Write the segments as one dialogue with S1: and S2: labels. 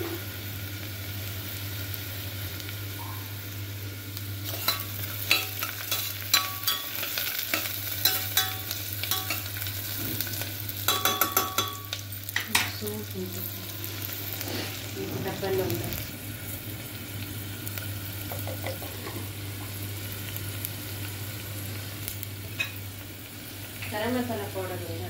S1: డబ్బాలో ఉంటాయి గరం మసాలా పౌడర్ లేదా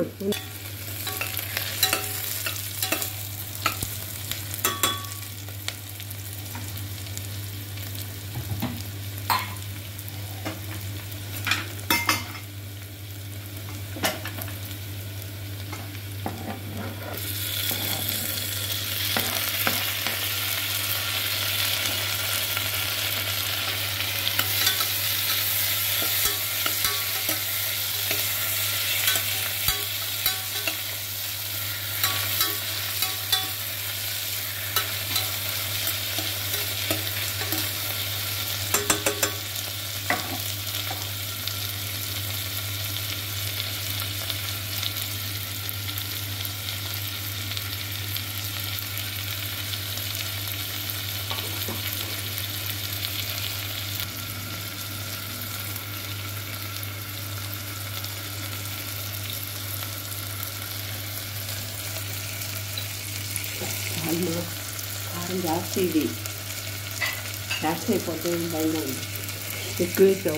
S2: అమ్మా కారం జాస్తి ఇది జాస్తి అయిపోతుంది భయం ఉంది ఎక్కువ వేసావు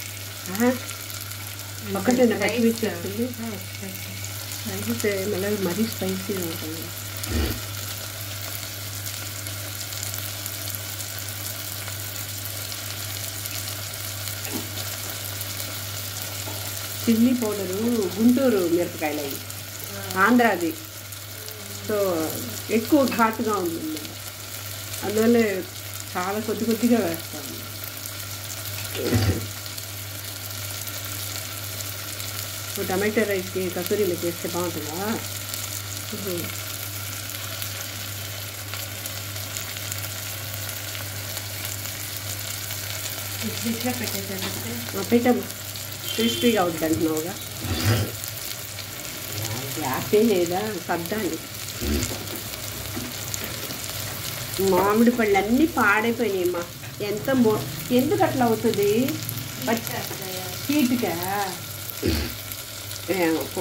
S2: ఒక్కటే పచ్చిమిర్చి వస్తుంది అయితే మళ్ళీ మరీ స్పైసీ ఉంటుంది చిల్లీ పౌడరు గుంటూరు మిరపకాయలు అవి ఆంధ్రాది సో ఎక్కువ ఘాటుగా ఉంటుంది అందువల్ల చాలా కొద్ది కొద్దిగా వేస్తాము ఇప్పుడు టమాటో రైస్కి కసూరీలో చేస్తే బాగుంటుందా ఉహు.
S1: ఫ్రిడ్జ్లో పెట్టేసాను
S2: ఆ, పెట్టమ్మా క్రిస్పీగా అవుతుంది అంటున్నావుగా గ్యాసే లేదా సర్దాలి మామిడి పళ్ళు అన్నీ పాడైపోయినాయమ్మా ఎంత మో ఎందుకు అట్లా అవుతుంది హీట్గా ఏమో పో.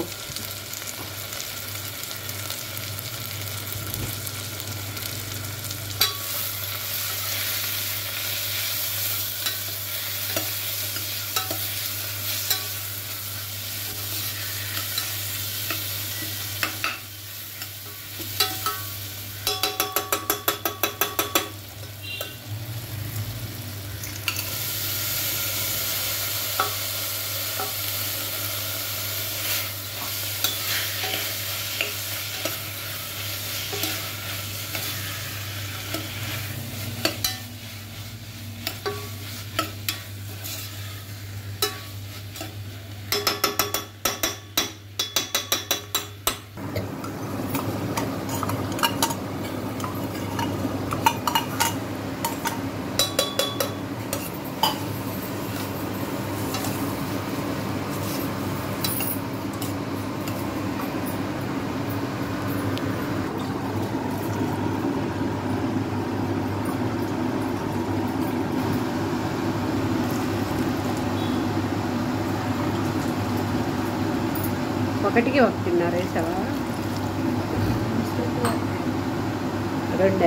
S2: ఒకటికి ఒకటిన్నర వేసావా రెండే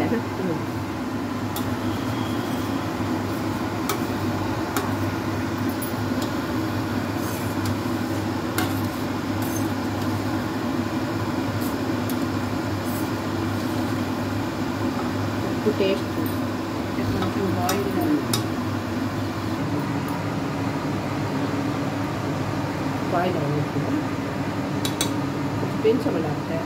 S2: ఉప్పు టేస్ట్ కొంచెం బాయిల్ బాయిల్ అవ్వదు పెంచబడాలి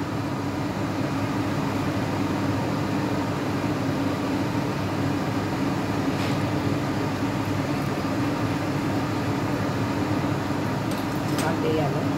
S2: వేయాలి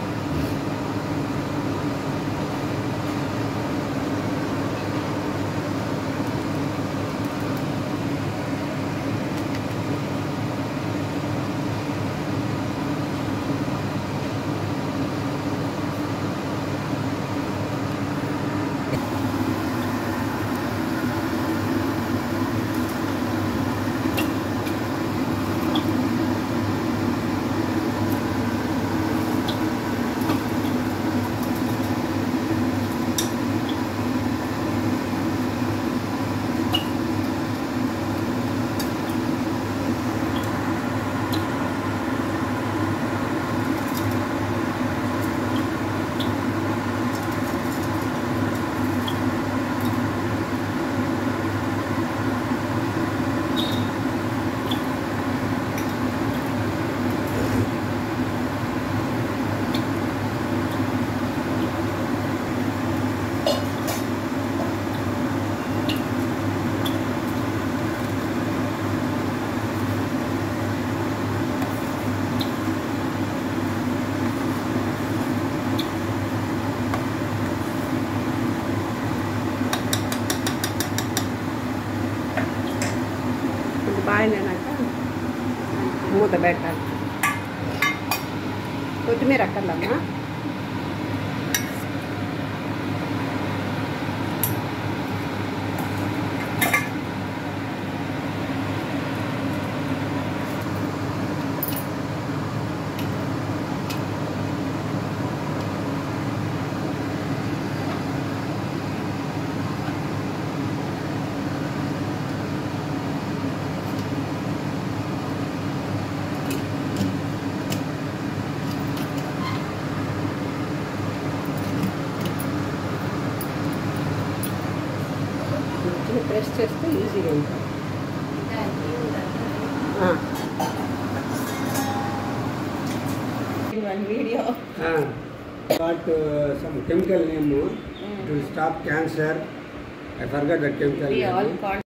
S2: మూత పెట్టాలి కొత్తిమీర అక్కర్లమ్మా ప్రెస్ చేస్తే ఈజీగా ఉంటుంది ఆ. Video
S3: Ah, got uh, some chemical name. It will stop cancer. I forgot the chemical
S1: We all
S3: name.
S1: call